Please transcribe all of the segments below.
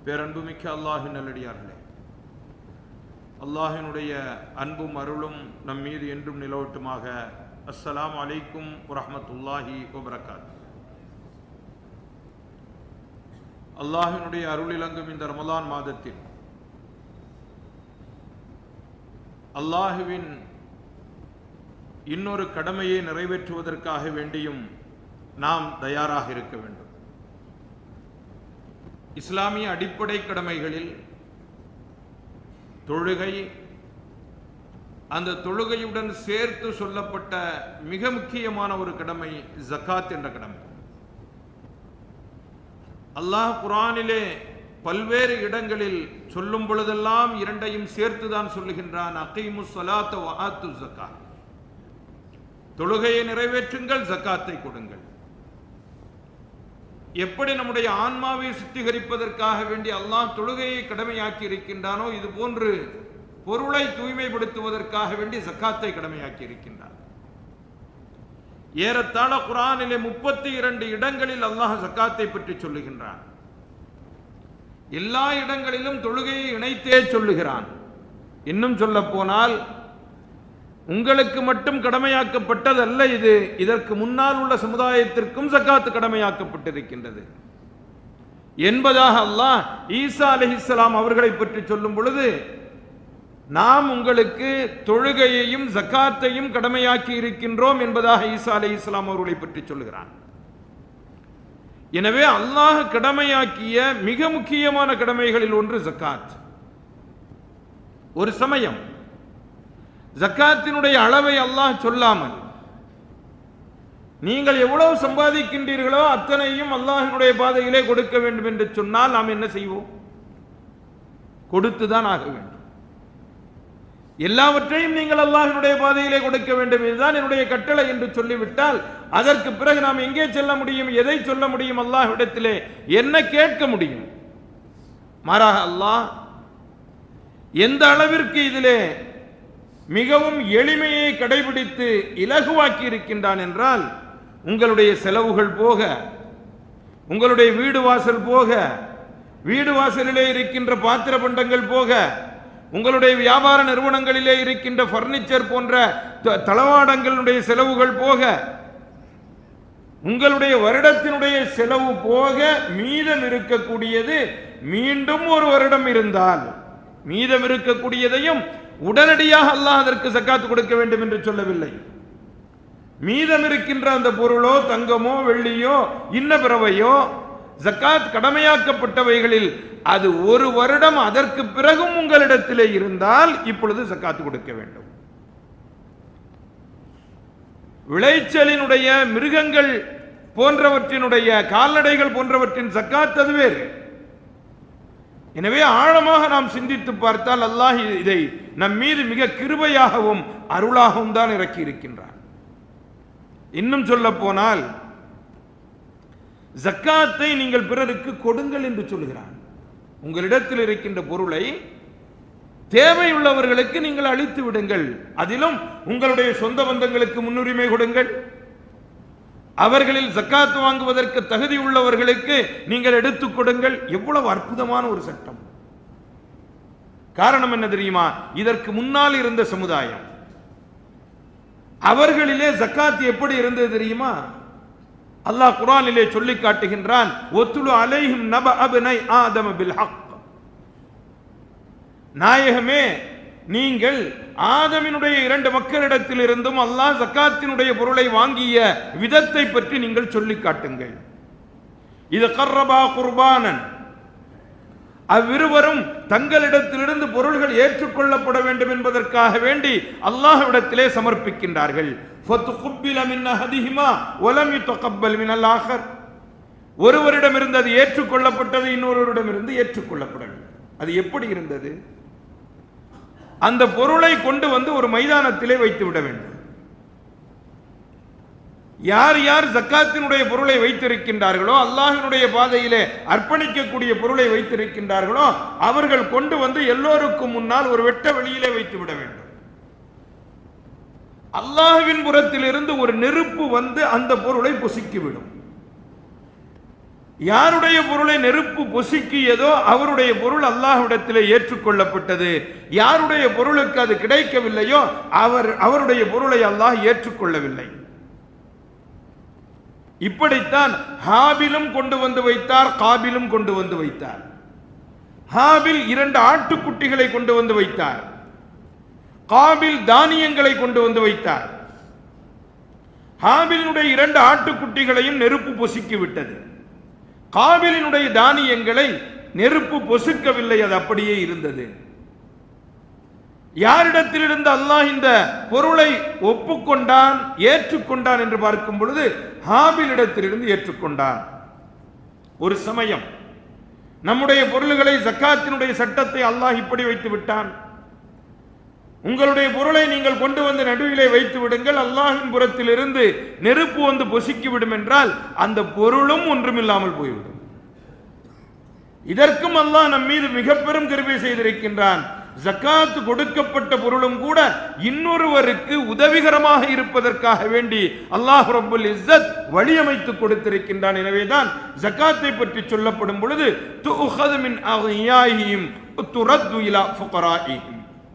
பேரன்புமிக்க அல்லாஹின் நல்லடியார்களே அல்லாஹினுடைய அன்பும் அருளும் நம் மீது என்றும் நிலவட்டுமாக அஸ்ஸலாமு அலைக்கும் வரஹ்மத்துல்லாஹி வபரகாத் அல்லாஹினுடைய அருளிலங்கும் இந்த ரமலான் மாதத்தில் அல்லாஹுவின் இன்னொரு கடமையை நிறைவேற்றுவதற்காக வேண்டியும் நாம் தயாராக இருக்க வேண்டும் இஸ்லாமிய அடிப்படை கடமைகளில் தொழுகை அந்த தொழுகையுடன் சேர்த்து சொல்லப்பட்ட மிக முக்கியமான ஒரு கடமை ஜக்காத் என்ற கடமை அல்லாஹ் குரானிலே பல்வேறு இடங்களில் சொல்லும் பொழுதெல்லாம் இரண்டையும் சேர்த்துதான் சொல்லுகின்றான் அகைமு சலாத்த வஆத்து ஜக்காத் தொழுகையை நிறைவேற்றுங்கள் ஜக்காத்தை கொடுங்கள் எப்படி நம்முடைய ஆன்மாவை சுத்திகரிப்பதற்காக வேண்டி அல்லாஹ் தொழுகையை கடமையாக்கி இருக்கின்றானோ இது போன்று பொருளை தூய்மைப்படுத்துவதற்காக வேண்டி ஜக்காத்தை கடமையாக்கி இருக்கின்றான் ஏறத்தாழ குரானிலே முப்பத்தி இரண்டு இடங்களில் அல்லாஹ் ஜக்காத்தை பற்றி சொல்லுகின்றான் எல்லா இடங்களிலும் தொழுகையை இணைத்தே சொல்லுகிறான் இன்னும் சொல்ல போனால் உங்களுக்கு மட்டும் கடமையாக்கப்பட்டதல்ல இது இதற்கு முன்னால் உள்ள சமுதாயத்திற்கும் ஜக்காத்து கடமையாக்கப்பட்டிருக்கின்றது என்பதாக அல்லாஹ் ஈசா அலிஹிஸ்லாம் அவர்களை பற்றி சொல்லும் பொழுது நாம் உங்களுக்கு தொழுகையையும் ஜக்காத்தையும் கடமையாக்கி இருக்கின்றோம் என்பதாக ஈசா அலி இஸ்லாம் அவர்களை பற்றி சொல்லுகிறான் எனவே அல்லாஹ் கடமையாக்கிய மிக முக்கியமான கடமைகளில் ஒன்று ஜக்காத் ஒரு சமயம் ஜக்காத்தினுடைய அளவை அல்லாஹ் சொல்லாமல் நீங்கள் எவ்வளவு சம்பாதிக்கின்றீர்களோ அத்தனையும் அல்லாஹினுடைய பாதையிலே கொடுக்க வேண்டும் என்று சொன்னால் நாம் என்ன செய்வோம் கொடுத்துதான் ஆக வேண்டும் எல்லாவற்றையும் நீங்கள் அல்லாஹினுடைய பாதையிலே கொடுக்க வேண்டும் இதுதான் என்னுடைய கட்டளை என்று சொல்லிவிட்டால் அதற்கு பிறகு நாம் எங்கே செல்ல முடியும் எதை சொல்ல முடியும் அல்லாஹ்விடத்திலே என்ன கேட்க முடியும் மாறாக அல்லாஹ் எந்த அளவிற்கு இதிலே மிகவும் எளிமையை கடைபிடித்து இலகுவாக்கி இருக்கின்றான் என்றால் உங்களுடைய செலவுகள் போக உங்களுடைய வீடு வாசல் போக வீடு வாசலிலே இருக்கின்ற பாத்திர பண்டங்கள் போக உங்களுடைய வியாபார நிறுவனங்களிலே இருக்கின்ற பர்னிச்சர் போன்ற த- தளவாடங்களுடைய செலவுகள் போக உங்களுடைய வருடத்தினுடைய செலவு போக மீதம் இருக்கக்கூடியது மீண்டும் ஒரு வருடம் இருந்தால் மீதம் இருக்கக்கூடியதையும் உடனடியாக அல்லாஹ் அதற்கு சக்காத்து கொடுக்க வேண்டும் என்று சொல்லவில்லை மீதம் இருக்கின்ற அந்த பொருளோ தங்கமோ வெள்ளியோ இன்ன பிறவையோ ஜக்காத் கடமையாக்கப்பட்டவைகளில் அது ஒரு வருடம் அதற்கு பிறகும் உங்களிடத்திலே இருந்தால் இப்பொழுது ஜக்காத்து கொடுக்க வேண்டும் விளைச்சலினுடைய மிருகங்கள் போன்றவற்றினுடைய கால்நடைகள் போன்றவற்றின் ஜக்காத் அது வேறு எனவே ஆழமாக நாம் சிந்தித்து பார்த்தால் அல்லாஹ் இதை நம் மீது மிக கிருபையாகவும் அருளாகவும் தான் இறக்கி இருக்கின்றான் இன்னும் சொல்ல போனால் ஜக்காத்தை நீங்கள் பிறருக்கு கொடுங்கள் என்று சொல்கிறான் உங்களிடத்தில் இருக்கின்ற பொருளை தேவையுள்ளவர்களுக்கு நீங்கள் அளித்து விடுங்கள் அதிலும் உங்களுடைய சொந்த பந்தங்களுக்கு முன்னுரிமை கொடுங்கள் அவர்களில் ஜக்காத் வாங்குவதற்கு தகுதி உள்ளவர்களுக்கு நீங்கள் எடுத்துக் கொடுங்கள் எவ்வளவு அற்புதமான ஒரு சட்டம் காரணம் என்ன தெரியுமா இதற்கு முன்னால் இருந்த சமுதாயம் அவர்களிலே ஜக்காத் எப்படி இருந்தது தெரியுமா அல்லாஹ் குர்ஆனிலே சொல்லி காட்டுகின்றான் ஒத்துலு அலைஹிம் நப அப்னை ஆதம பில் ஹக் நாயகமே நீங்கள் ஆதமினுடைய இரண்டு மக்களிடத்தில் இருந்தும் அல்லாஹ் ஜக்காத்தினுடைய பொருளை வாங்கிய விதத்தை பற்றி நீங்கள் சொல்லி காட்டுங்கள் இது கர்ரபா குர்பானன் அவ்விருவரும் தங்களிடத்திலிருந்து பொருள்கள் ஏற்றுக்கொள்ளப்பட வேண்டும் என்பதற்காக வேண்டி அல்லாஹ்விடத்திலே சமர்ப்பிக்கின்றார்கள் ஃபத்துகுப்பில மின் அஹதிஹிமா வலம் யுத்தகப்பல் மினல் ஆகர் ஒருவரிடமிருந்து அது ஏற்றுக்கொள்ளப்பட்டது இன்னொருவரிடமிருந்து ஏற்றுக்கொள்ளப்படவில்லை அது எப்படி இருந்தது அந்த பொருளை கொண்டு வந்து ஒரு மைதானத்திலே வைத்து விட வேண்டும் யார் யார் ஜக்காத்தினுடைய பொருளை வைத்திருக்கின்றார்களோ அல்லாஹினுடைய பாதையிலே அர்ப்பணிக்கக்கூடிய பொருளை வைத்திருக்கின்றார்களோ அவர்கள் கொண்டு வந்து எல்லோருக்கும் முன்னால் ஒரு வெட்ட வெளியிலே வைத்து விட வேண்டும் அல்லாஹ்வின் புறத்திலிருந்து ஒரு நெருப்பு வந்து அந்த பொருளை பொசுக்கிவிடும் யாருடைய பொருளை நெருப்பு பொசுக்கியதோ அவருடைய பொருள் அல்லாஹ்விடத்திலே ஏற்றுக்கொள்ளப்பட்டது யாருடைய பொருளுக்கு அது கிடைக்கவில்லையோ அவர் அவருடைய பொருளை அல்லாஹ் ஏற்றுக்கொள்ளவில்லை இப்படித்தான் ஹாபிலும் கொண்டு வந்து வைத்தார் காபிலும் கொண்டு வந்து வைத்தார் ஹாபில் இரண்டு ஆட்டுக்குட்டிகளை கொண்டு வந்து வைத்தார் காபில் தானியங்களை கொண்டு வந்து வைத்தார் ஹாபிலினுடைய இரண்டு ஆட்டுக்குட்டிகளையும் நெருப்பு பொசுக்கி விட்டது காபிலினுடைய தானியங்களை நெருப்பு பொசுக்கவில்லை அது அப்படியே இருந்தது யாரிடத்திலிருந்து அல்லாஹ் இந்த பொருளை ஒப்புக்கொண்டான் ஏற்றுக்கொண்டான் என்று பார்க்கும் பொழுது ஹாபிலிடத்திலிருந்து ஏற்றுக்கொண்டான் ஒரு சமயம் நம்முடைய பொருள்களை ஜக்காத்தினுடைய சட்டத்தை அல்லாஹ் இப்படி வைத்து விட்டான் உங்களுடைய பொருளை நீங்கள் கொண்டு வந்து நடுவிலே வைத்து விடுங்கள் அல்லாஹின் புறத்திலிருந்து நெருப்பு வந்து பொசுக்கி விடும் என்றால் அந்த பொருளும் ஒன்றுமில்லாமல் போய்விடும் இதற்கும் அல்லாஹ் நம் மீது மிக பெரும் கிருபை செய்திருக்கின்றான் ஜக்காத் கொடுக்கப்பட்ட பொருளும் கூட இன்னொருவருக்கு உதவிகரமாக இருப்பதற்காக வேண்டி அல்லாஹ் ரப்புல் இஸ்ஸத் வழியமைத்து கொடுத்திருக்கின்றான் எனவேதான் ஜக்காத்தை பற்றி சொல்லப்படும் பொழுது துஅஹது மின் அக்னியாஹிம் துரத்து இலா ஃபுகராஇஹிம்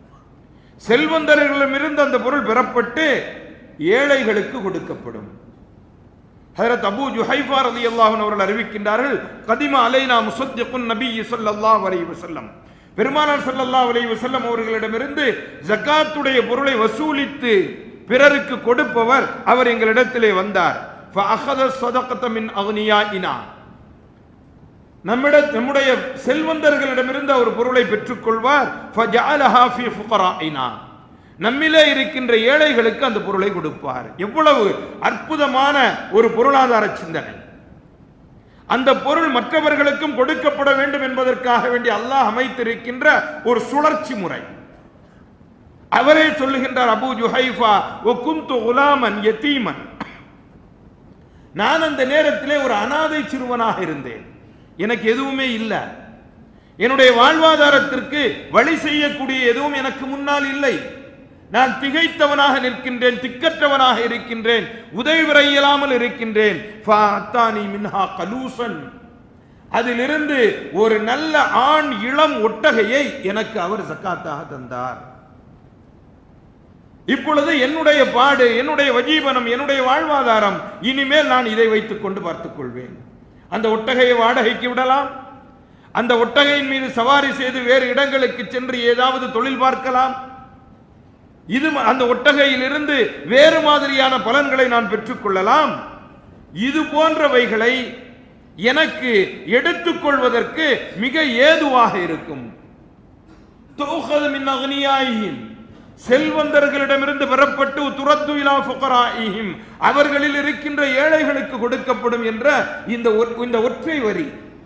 செல்வந்தர்களிடமிருந்து அந்த பொருள் பெறப்பட்டு ஏழைகளுக்கு கொடுக்கப்படும் ஹஜரத் அபூ ஜுஹைஃபா ரலியல்லாஹு அன்ஹு அவர்கள் அறிவிக்கின்றார்கள் கதிமா அலைனா முஸத்திகுன் நபி ஸல்லல்லாஹு அலைஹி வஸல்லம் பெருமானார் ஸல்லல்லாஹு அலைஹி வஸல்லம் அவர்களிடமிருந்து ஜகாத்துடைய பொருளை வசூலித்து பிறருக்கு கொடுப்பவர் அவர் எங்களிடத்திலே வந்தார் ஃபஅഖத ஸதகத மின் அக்னியாஇனா நம்மிட நம்முடைய செல்வந்தர்களிடமிருந்து அவர் பொருளை பெற்றுக்கொள்வார் ஃபஜஅலஹா ஃபீ ஃபுகராஇனா நம்மிலே இருக்கின்ற ஏழைகளுக்கு அந்த பொருளை கொடுப்பார் எவ்வளவு அற்புதமான ஒரு பொருளாதார சிந்தனை அந்த பொருள் மற்றவர்களுக்கும் கொடுக்கப்பட வேண்டும் என்பதற்காக வேண்டி அல்லாஹ் அமைத்திருக்கின்ற ஒரு சுழற்சி முறை அவரே சொல்லுகின்றார் அபூ ஜுஹைஃபா ஒ குந்து குலாமன் யதீமன் நான் அந்த நேரத்திலே ஒரு அனாதை சிறுவனாக இருந்தேன் எனக்கு எதுவுமே இல்லை என்னுடைய வாழ்வாதாரத்திற்கு வழி செய்யக்கூடிய எதுவும் எனக்கு முன்னால் இல்லை நான் திகைத்தவனாக நிற்கின்றேன் திக்கற்றவனாக இருக்கின்றேன் உதவி பெற இயலாமல் இருக்கின்றேன் ஃபஅத்தானி மின்ஹா கலூசன் அதிலிருந்து ஒரு நல்ல ஆண் இளம் ஒட்டகையை எனக்கு அவர் சக்காத்தாக தந்தார் இப்பொழுது என்னுடைய பாடு என்னுடைய வஜீவனம் என்னுடைய வாழ்வாதாரம் இனிமேல் நான் இதை வைத்துக் கொண்டு பார்த்துக் கொள்வேன் அந்த ஒட்டகையை வாடகைக்கு விடலாம் அந்த ஒட்டகையின் மீது சவாரி செய்து வேறு இடங்களுக்கு சென்று ஏதாவது தொழில் பார்க்கலாம் இது ம- அந்த ஒட்டகையிலிருந்து வேறு மாதிரியான பலன்களை நான் பெற்றுக்கொள்ளலாம் இது போன்றவைகளை எனக்கு எடுத்துக்கொள்வதற்கு மிக ஏதுவாக இருக்கும் தூஹது மின் அக்னியாயிஹிம். செல்வந்தர்களிடமிருந்து பெறப்பட்டு துரத்து இலா ஃபுகராயிஹிம். அவர்களில் இருக்கின்ற ஏழைகளுக்கு கொடுக்கப்படும் என்ற இந்த ஒற்- இந்த ஒற்றை வரி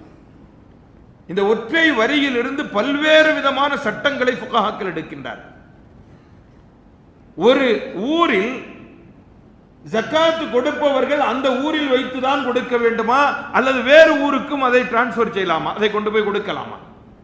இந்த ஒற்றை வரியிலிருந்து பல்வேறு விதமான சட்டங்களை ஃபுகஹாக்கள் எடுக்கின்றார் ஒரு ஊரில் ஜக்காத்து கொடுப்பவர்கள் அந்த ஊரில் வைத்துதான் கொடுக்க வேண்டுமா அல்லது வேறு ஊருக்கும் அதை டிரான்ஸ்ஃபர் செய்யலாமா அதை கொண்டு போய் கொடுக்கலாமா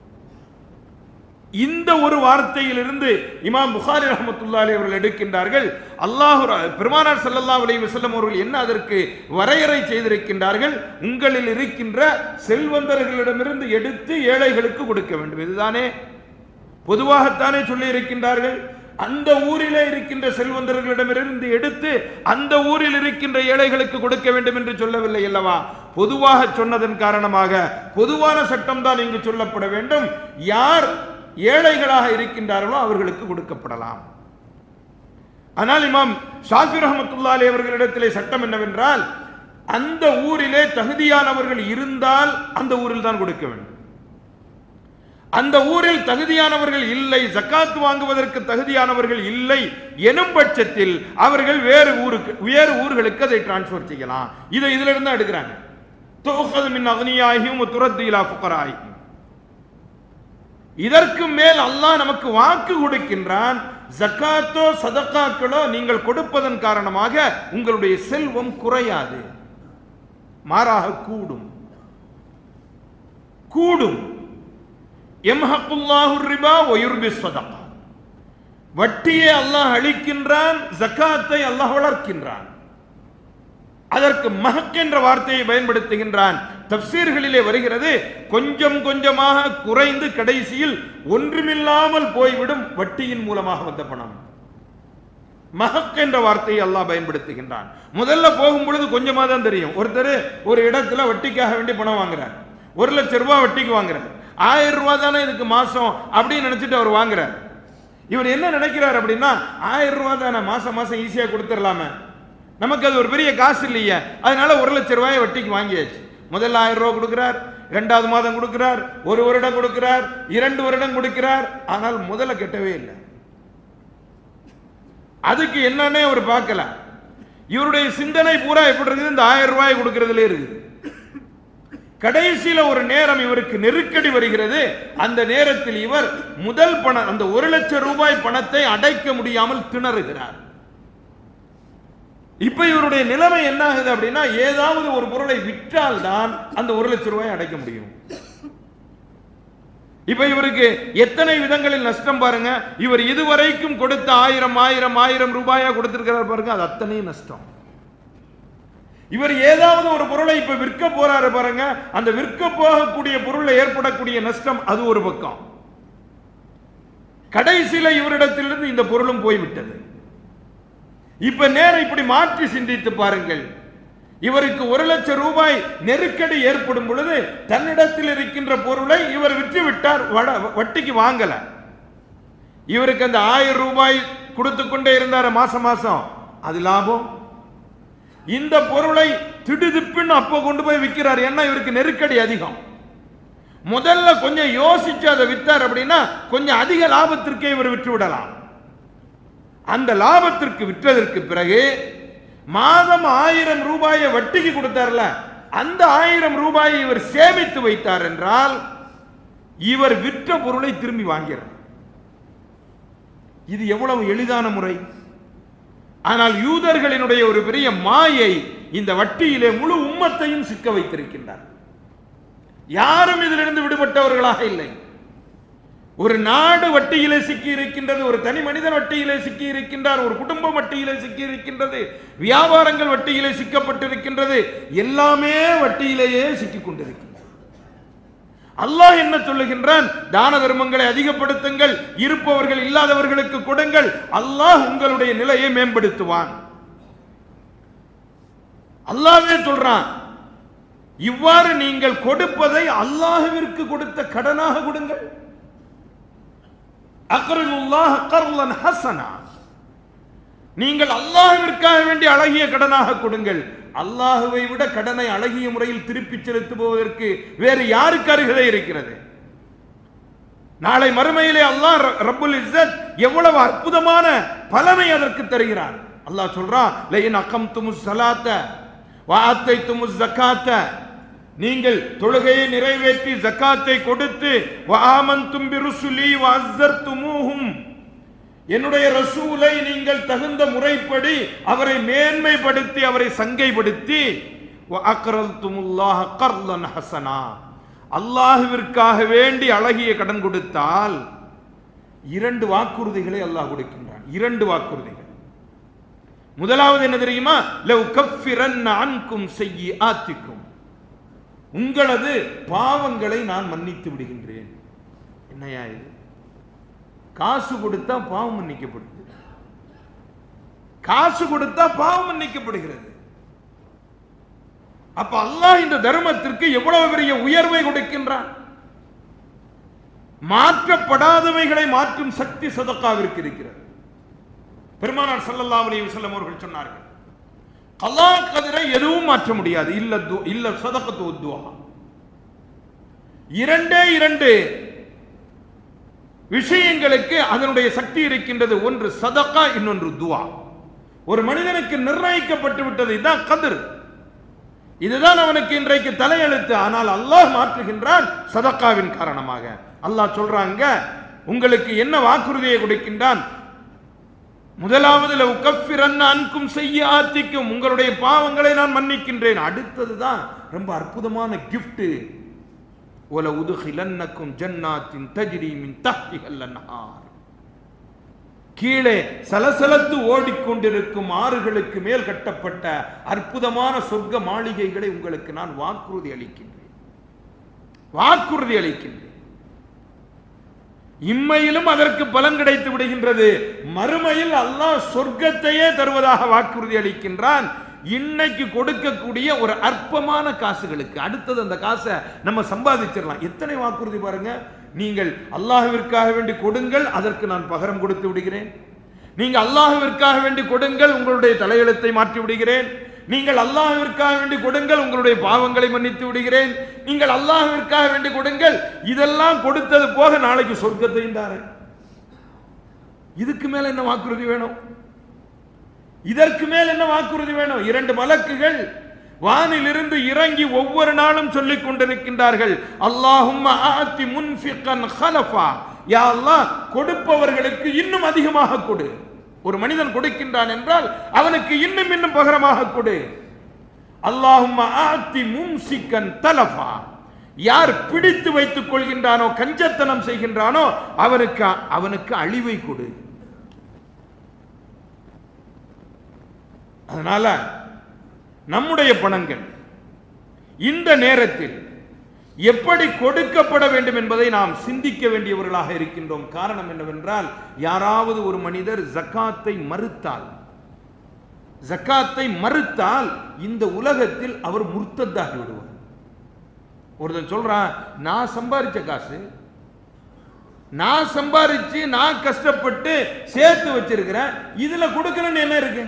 இந்த ஒரு வார்த்தையிலிருந்து இமாம் புகாரி ரஹமத்துல்லாஹி அவர்கள் எடுக்கின்றார்கள் அல்லாஹ் பெருமானார் ஸல்லல்லாஹு அலைஹி வஸல்லம் அவர்கள் என்ன அதற்கு வரையறை செய்திருக்கின்றார்கள் உங்களில் இருக்கின்ற செல்வந்தர்களிடமிருந்து எடுத்து ஏழைகளுக்கு கொடுக்க வேண்டும் இதுதானே பொதுவாகத்தானே சொல்லி இருக்கின்றார்கள் அந்த ஊரிலே இருக்கின்ற செல்வந்தர்களிடமிருந்து எடுத்து அந்த ஊரில் இருக்கின்ற ஏழைகளுக்கு கொடுக்க வேண்டும் என்று சொல்லவில்லை அல்லவா பொதுவாக சொன்னதன் காரணமாக பொதுவான சட்டம் தான் இங்கு சொல்லப்பட வேண்டும் யார் ஏழைகளாக இருக்கின்றார்களோ அவர்களுக்கு கொடுக்கப்படலாம் ஆனால் இமாம் ஷாஃபி ரஹமத்துல்லா அலி அவர்களிடத்திலே சட்டம் என்னவென்றால் அந்த ஊரிலே தகுதியானவர்கள் இருந்தால் அந்த ஊரில் தான் கொடுக்க வேண்டும் அந்த ஊரில் தகுதியானவர்கள் இல்லை ஜக்காத் வாங்குவதற்கு தகுதியானவர்கள் இல்லை எனும் பட்சத்தில் அவர்கள் வேறு ஊருக்கு வேறு ஊர்களுக்கு அதை டிரான்ஸ்ஃபர் செய்யலாம் இதை இதுல இருந்து தான் எடுக்கிறாங்க துஅஹது மின் அக்னியாஹிம் துரத்து இலா ஃபுகராஹிம் இதற்கு மேல் அல்லாஹ் நமக்கு வாக்கு கொடுக்கின்றான் ஜக்காத்தோ சதக்காக்களோ நீங்கள் கொடுப்பதன் காரணமாக உங்களுடைய செல்வம் குறையாது மாறாக கூடும் கூடும் எம்ஹக்குல்லாஹு ரிபா ஒயுர்பி சதகா வட்டியை அல்லாஹ் அளிக்கின்றான் ஜக்காத்தை அல்லாஹ் வளர்க்கின்றான் அதற்கு மஹக் என்ற வார்த்தையை பயன்படுத்துகின்றான் தப்சீர்களிலே வருகிறது கொஞ்சம் கொஞ்சமாக குறைந்து கடைசியில் ஒன்றுமில்லாமல் போய்விடும் வட்டியின் மூலமாக வந்த பணம் மஹக் என்ற வார்த்தையை அல்லாஹ் பயன்படுத்துகின்றான் முதல்ல போகும் பொழுது கொஞ்சமா தான் தெரியும் ஒருத்தர் ஒரு இடத்துல வட்டிக்காக வேண்டி பணம் வாங்குறார் ஒரு லட்சம் ரூபாய் வட்டிக்கு வாங்குறார் ஆயிரம் ரூபாய் தானே இதுக்கு மாசம் அப்படின்னு நினைச்சிட்டு அவர் வாங்குறார் இவர் என்ன நினைக்கிறார் அப்படின்னா ஆயிரம் ரூபாய் தானே மாசம் மாசம் ஈஸியா கொடுத்துடலாமே நமக்கு அது ஒரு பெரிய காசு இல்லையே அதனால ஒரு லட்சம் ரூபாயை வட்டிக்கு வாங்கியாச்சு முதல்ல ஆயிரம் ரூபாய் கொடுக்கிறார் இரண்டாவது மாதம் கொடுக்கிறார் ஒரு வருடம் கொடுக்கிறார் இரண்டு வருடம் கொடுக்கிறார் ஆனால் முதல்ல கெட்டவே இல்லை அதுக்கு என்னன்னே அவர் பார்க்கல இவருடைய சிந்தனை பூரா எப்படி இருக்குது இந்த ஆயிரம் ரூபாய் கொடுக்கறதுல இருக்குது கடைசியில ஒரு நேரம் இவருக்கு நெருக்கடி வருகிறது அந்த நேரத்தில் இவர் முதல் பணம் அந்த ஒரு லட்சம் ரூபாய் பணத்தை அடைக்க முடியாமல் திணறுகிறார் இப்ப இவருடைய நிலைமை என்ன ஆகுது அப்படின்னா ஏதாவது ஒரு பொருளை விற்றால் தான் அந்த ஒரு லட்சம் ரூபாய் அடைக்க முடியும் இப்ப இவருக்கு எத்தனை விதங்களில் நஷ்டம் பாருங்க இவர் இதுவரைக்கும் கொடுத்த ஆயிரம் ஆயிரம் ஆயிரம் ரூபாயா கொடுத்திருக்கிறார் பாருங்க அது அத்தனையும் நஷ்டம் இவர் ஏதாவது ஒரு பொருளை இப்ப விற்க போறாரு பாருங்க அந்த விற்க போகக்கூடிய பொருள்ல ஏற்படக்கூடிய நஷ்டம் அது ஒரு பக்கம் கடைசியில இவரிடத்திலிருந்து இந்த பொருளும் போய்விட்டது இப்ப நேரம் இப்படி மாற்றி சிந்தித்து பாருங்கள் இவருக்கு ஒரு லட்சம் ரூபாய் நெருக்கடி ஏற்படும் பொழுது தன்னிடத்தில் இருக்கின்ற பொருளை இவர் விற்று விட்டார் வட- வட்டிக்கு வாங்கல இவருக்கு அந்த ஆயிரம் ரூபாய் கொடுத்து கொண்டே இருந்தார் மாசம் மாசம் அது லாபம் இந்த பொருளை திடுதிப்புன்னு அப்போ கொண்டு போய் விற்கிறார் ஏன்னா இவருக்கு நெருக்கடி அதிகம் முதல்ல கொஞ்சம் யோசிச்சு அதை வித்தார் அப்படின்னா கொஞ்சம் அதிக லாபத்திற்கே இவர் விற்று விடலாம் அந்த லாபத்திற்கு விற்றதற்கு பிறகு மாதம் ஆயிரம் ரூபாயை வட்டிக்கு கொடுத்தார்ல அந்த ஆயிரம் ரூபாயை இவர் சேமித்து வைத்தார் என்றால் இவர் விற்ற பொருளை திரும்பி வாங்கிறார் இது எவ்வளவு எளிதான முறை ஆனால் யூதர்களினுடைய ஒரு பெரிய மாயை இந்த வட்டியிலே முழு உம்மத்தையும் சிக்க வைத்திருக்கின்றார் யாரும் இதிலிருந்து விடுபட்டவர்களாக இல்லை ஒரு நாடு வட்டியிலே சிக்கி இருக்கின்றது ஒரு தனி மனிதன் வட்டியிலே சிக்கி இருக்கின்றார் ஒரு குடும்பம் வட்டியிலே சிக்கி இருக்கின்றது வியாபாரங்கள் வட்டியிலே சிக்கப்பட்டிருக்கின்றது எல்லாமே வட்டியிலேயே சிக்கிக் கொண்டிருக்கின்றது அல்லாஹ் என்ன சொல்லுகின்றான் தான தர்மங்களை அதிகப்படுத்துங்கள் இருப்பவர்கள் இல்லாதவர்களுக்கு கொடுங்கள் அல்லாஹ் உங்களுடைய நிலையை மேம்படுத்துவான் அல்லாஹ்வே சொல்றான் இவ்வாறு நீங்கள் கொடுப்பதை அல்லாஹ்விற்கு கொடுத்த கடனாக கொடுங்கள் அக்ரதுல்லாஹ் கர்லன் ஹசனா நீங்கள் அல்லாஹ்விற்காக வேண்டி அழகிய கடனாக கொடுங்கள் அல்லாஹுவை விட கடனை அழகிய முறையில் திருப்பி செலுத்துபவதற்கு வேறு யாருக்கு அருகதை இருக்கிறது நாளை மறுமையிலே அல்லாஹ் ர- ரப்புல் இஸ்ஸத் எவ்வளவு அற்புதமான பலனை அதற்கு தருகிறான் அல்லாஹ் சொல்றான் லைன் அகம்துமுஸ் ஸலாத்த வஆத்தைத்துமுஸ் ஸகாத்த நீங்கள் தொழுகையை நிறைவேற்றி ஜக்காத்தை கொடுத்து வஆமன்தும் பிருசுலி வஅஸ்ஸர்துமூஹும் என்னுடைய ரசூலை நீங்கள் தகுந்த முறைப்படி அவரை மேன்மைப்படுத்தி அவரை சங்கைப்படுத்தி வஅக்ரல்துமுல்லாஹ கர்லன் ஹசனா அல்லாஹ்விற்காக வேண்டி அழகிய கடன் கொடுத்தால் இரண்டு வாக்குறுதிகளை அல்லாஹ் கொடுக்கின்றான் இரண்டு வாக்குறுதிகள் முதலாவது என்ன தெரியுமா லவ் கஃபிரன் அன்கும் செய்யி ஆத்திக்கும் உங்களது பாவங்களை நான் மன்னித்து விடுகின்றேன் என்னையா இது காசு கொடுத்தா பாவம் மன்னிக்கப்படுது காசு கொடுத்தா பாவம் மன்னிக்கப்படுகிறது அப்ப அல்லாஹ் இந்த தர்மத்திற்கு எவ்வளவு பெரிய உயர்வை கொடுக்கின்றான் மாற்றப்படாதவைகளை மாற்றும் சக்தி சதக்காவிற்கு இருக்கிறது பெருமானார் ஸல்லல்லாஹு அலைஹி வஸல்லம் அவர்கள் சொன்னார்கள் கலா கதிரை எதுவும் மாற்ற முடியாது இல்ல து- இல்ல சதகத்து உத்துவா இரண்டே இரண்டு விஷயங்களுக்கு அதனுடைய சக்தி இருக்கின்றது ஒன்று சதகா இன்னொன்று துவா ஒரு மனிதனுக்கு நிர்ணயிக்கப்பட்டு விட்டது இதுதான் கதிர் இதுதான் அவனுக்கு இன்றைக்கு தலையெழுத்து ஆனால் அல்லாஹ் மாற்றுகின்றான் சதக்காவின் காரணமாக அல்லாஹ் சொல்றாங்க உங்களுக்கு என்ன வாக்குறுதியை கொடுக்கின்றான் முதலாவது லவ் கஃபிரன் அன்கும் செய்ய ஆத்திக்கும் உங்களுடைய பாவங்களை நான் மன்னிக்கின்றேன் அடுத்ததுதான் ரொம்ப அற்புதமான கிஃப்ட் ஒல உதுகிலன்னக்கும் ஜன்னாத்தின் தஜ்ரி மின் தஹ்திஹல் அன்ஹார் கீழே சலசலத்து ஓடிக்கொண்டிருக்கும் ஆறுகளுக்கு மேல் கட்டப்பட்ட அற்புதமான சொர்க்க மாளிகைகளை உங்களுக்கு நான் வாக்குறுதி அளிக்கின்றேன் வாக்குறுதி அளிக்கின்றேன் இம்மையிலும் அதற்கு பலன் கிடைத்து விடுகின்றது மறுமையில் அல்லாஹ் சொர்க்கத்தையே தருவதாக வாக்குறுதி அளிக்கின்றான் இன்னைக்கு கொடுக்கக்கூடிய ஒரு அற்பமான காசுகளுக்கு அடுத்தது அந்த காசை நம்ம சம்பாதிச்சிடலாம் எத்தனை வாக்குறுதி பாருங்க நீங்கள் அல்லாஹ்விற்காக வேண்டி கொடுங்கள் அதற்கு நான் பகரம் கொடுத்து விடுகிறேன் நீங்க அல்லாஹ்விற்காக வேண்டி கொடுங்கள் உங்களுடைய தலையெழுத்தை மாற்றி விடுகிறேன் நீங்கள் அல்லாஹ்விற்காக வேண்டி கொடுங்கள் உங்களுடைய பாவங்களை மன்னித்து விடுகிறேன் நீங்கள் அல்லாஹ்விற்காக வேண்டி கொடுங்கள் இதெல்லாம் கொடுத்தது போக நாளைக்கு சொர்க்கத்தையும் தாரேன் இதுக்கு மேல என்ன வாக்குறுதி வேணும் இதற்கு மேல் என்ன வாக்குறுதி வேணும் இரண்டு மலக்குகள் வானிலிருந்து இறங்கி ஒவ்வொரு நாளும் சொல்லிக் கொண்டிருக்கின்றார்கள் அல்லாஹும் ஆத்தி முன்ஃபிகன் ஹலஃபா யா அல்லாஹ் கொடுப்பவர்களுக்கு இன்னும் அதிகமாக கொடு ஒரு மனிதன் கொடுக்கின்றான் என்றால் அவனுக்கு இன்னும் இன்னும் பகரமாக கொடு அல்லாஹும் ஆத்தி மும்சிக்கன் தலஃபா யார் பிடித்து வைத்துக் கொள்கின்றானோ கஞ்சத்தனம் செய்கின்றானோ அவனுக்கு அவனுக்கு அழிவை கொடு அதனால நம்முடைய பணங்கள் இந்த நேரத்தில் எப்படி கொடுக்கப்பட வேண்டும் என்பதை நாம் சிந்திக்க வேண்டியவர்களாக இருக்கின்றோம் காரணம் என்னவென்றால் யாராவது ஒரு மனிதர் ஜக்காத்தை மறுத்தால் ஜக்காத்தை மறுத்தால் இந்த உலகத்தில் அவர் முர்த்தத்தாகி விடுவார் ஒருத்தன் சொல்றான் நான் சம்பாதிச்ச காசு நான் சம்பாதிச்சு நான் கஷ்டப்பட்டு சேர்த்து வச்சிருக்கிறேன் இதுல கொடுக்கணும்னு என்ன இருக்கு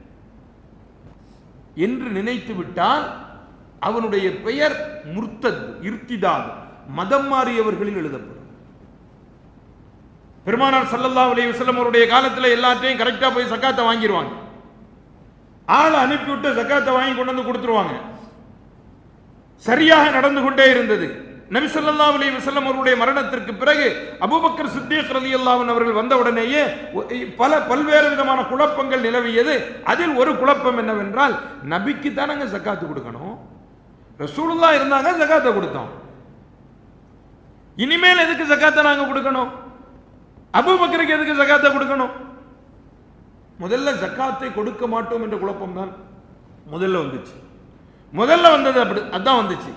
என்று நினைத்து விட்டால் அவனுடைய பெயர் முர்த்தத் இர்த்திதாத் மதம் மாறியவர்களில் எழுதப்படும் பெருமானார் ஸல்லல்லாஹு அலைஹி வஸல்லம் அவருடைய காலத்துல எல்லாத்தையும் கரெக்டா போய் சக்காத்தை வாங்கிடுவாங்க ஆளை அனுப்பிவிட்டு சக்காத்தை வாங்கி கொண்டு வந்து கொடுத்துருவாங்க சரியாக நடந்து கொண்டே இருந்தது நபி ஸல்லல்லாஹு அலைஹி வஸல்லம் அவருடைய மரணத்திற்கு பிறகு அபூபக்கர் சித்திக் ரலியல்லாஹு அன்ஹு அவர்கள் வந்த உடனேயே ஒ- பல பல்வேறு விதமான குழப்பங்கள் நிலவியது அதில் ஒரு குழப்பம் என்னவென்றால் நபிக்கு தானங்க ஜக்காத்து கொடுக்கணும் ரசூலுல்லாஹ் இருந்தாங்க ஜக்காத்தை கொடுத்தோம் இனிமேல் எதுக்கு ஜக்காத்தை நாங்க கொடுக்கணும் அபூபக்கருக்கு எதுக்கு ஜக்காத்தை கொடுக்கணும் முதல்ல ஜக்காத்தை கொடுக்க மாட்டோம் என்ற குழப்பம் தான் முதல்ல வந்துச்சு முதல்ல வந்தது அப்படி அதான் வந்துச்சு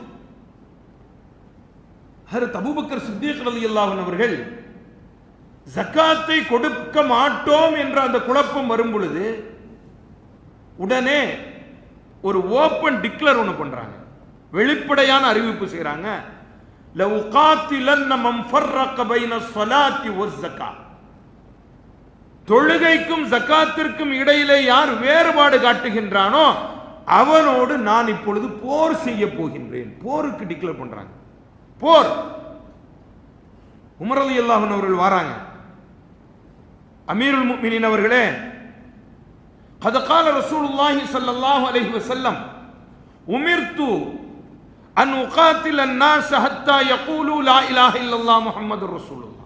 ஹரத் அபூபக்கர் சித்திக் ரலியல்லாஹு அன்ஹு அவர்கள் ஜக்காத்தை கொடுக்க மாட்டோம் என்ற அந்த குழப்பம் வரும் பொழுது உடனே ஒரு ஓபன் டிக்ளர் ஒன்று பண்றாங்க வெளிப்படையான அறிவிப்பு செய்றாங்க லவுகாத்திலன்ன மம் ஃபர்ரக பைன ஸலாத்தி வஸ்ஸகா தொழுகைக்கும் ஜக்காத்திற்கும் இடையிலே யார் வேறுபாடு காட்டுகின்றானோ அவனோடு நான் இப்பொழுது போர் செய்ய போகின்றேன் போருக்கு டிக்ளேர் பண்றாங்க போர் உமர் அலி அல்லாஹன் அவர்கள் வராங்க அமீருல் முஃமினீன் அவர்களே قد قال رسول الله صلى الله عليه وسلم أمرت أن أقاتل الناس حتى يقولوا لا إله إلا الله محمد رسول الله